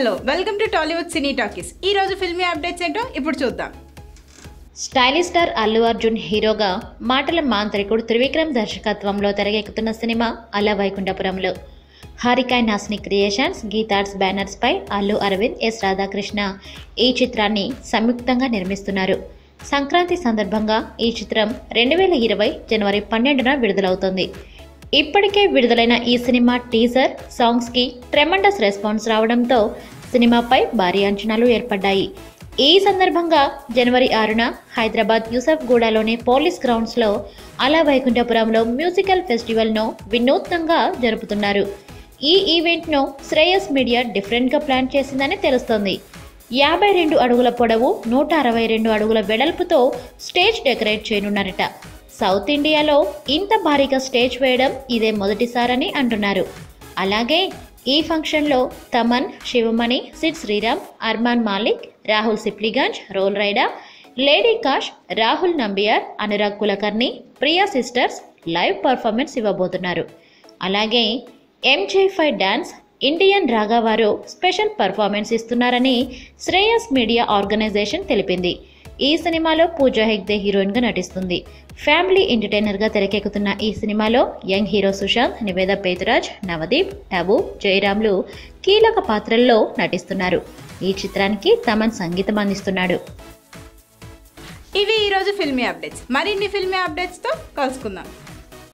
hello welcome to Tollywood cine talkies ఈ రోజు filmy updates ఏంటో ఇప్పుడు చూద్దాం స్టైలిష్ స్టార్ అల్లు అర్జున్ హీరోగా మాటల మాంత్రికుడు త్రివిక్రమ్ దర్శకత్వంలో తెరకెక్కుతున్న సినిమా అల వైకుంఠపురంలో హారికాయ్ నాస్ని క్రియేషన్స్ గీతార్ట్స్ బ్యానర్స్ పై అల్లు అరవింద్ ఎస్ రాధాకృష్ణ ఈ చిత్రాన్ని సంయుక్తంగా నిర్మిస్తున్నారు సంక్రాంతి సందర్భంగా ఈ చిత్రం రెండు వేల ఇరవై జనవరి పన్నెండున విడుదలవుతుంది ఇప్పటికే విడుదలైన ఈ సినిమా టీజర్ సాంగ్స్కి ట్రెమండస్ రెస్పాన్స్ రావడంతో సినిమాపై భారీ అంచనాలు ఏర్పడ్డాయి ఈ సందర్భంగా జనవరి ఆరున హైదరాబాద్ యూసఫ్ గూడలోని పోలీస్ గ్రౌండ్స్లో అలా వైకుంఠపురంలో మ్యూజికల్ ఫెస్టివల్ను వినూత్నంగా జరుపుతున్నారు ఈ ఈవెంట్ను శ్రేయస్ మీడియా డిఫరెంట్గా ప్లాన్ చేసిందని తెలుస్తోంది యాభై రెండు అడుగుల పొడవు నూట అరవై రెండు అడుగుల వెడల్పుతో స్టేజ్ డెకరేట్ చేయనున్నారట సౌత్ ఇండియాలో ఇంత భారీగా స్టేజ్ వేయడం ఇదే మొదటిసారని అంటున్నారు అలాగే ఈ ఫంక్షన్లో Thaman Sivamani Sid Sriram Armaan Malik Rahul Sipligunj Roll Rida Lady Kash Rahul Nambiar Anurag Kulkarni Priya sisters live performance ఇవ్వబోతున్నారు అలాగే ఎంజే ఫైవ్ డాన్స్ ఇండియన్ రాగా వారు స్పెషల్ పర్ఫార్మెన్స్ ఇస్తున్నారని శ్రేయస్ మీడియా ఆర్గనైజేషన్ తెలిపింది ఈ సినిమాలో పూజా హెగ్దే హీరోయిన్గా నటిస్తుంది ఫ్యామిలీ ఎంటర్టైనర్గా తెరకెక్కుతున్న ఈ సినిమాలో యంగ్ హీరో సుశాంత్ నివేద పేతురాజ్ నవదీప్ టబు జయరామ్లు కీలక పాత్రల్లో నటిస్తున్నారు ఈ చిత్రానికి తమన్ సంగీతం అందిస్తున్నాడు ఇవి ఈ రోజు ఫిల్మీ అప్డేట్స్ మరిన్ని ఫిల్మీ అప్డేట్స్తో కలుసుకుందాం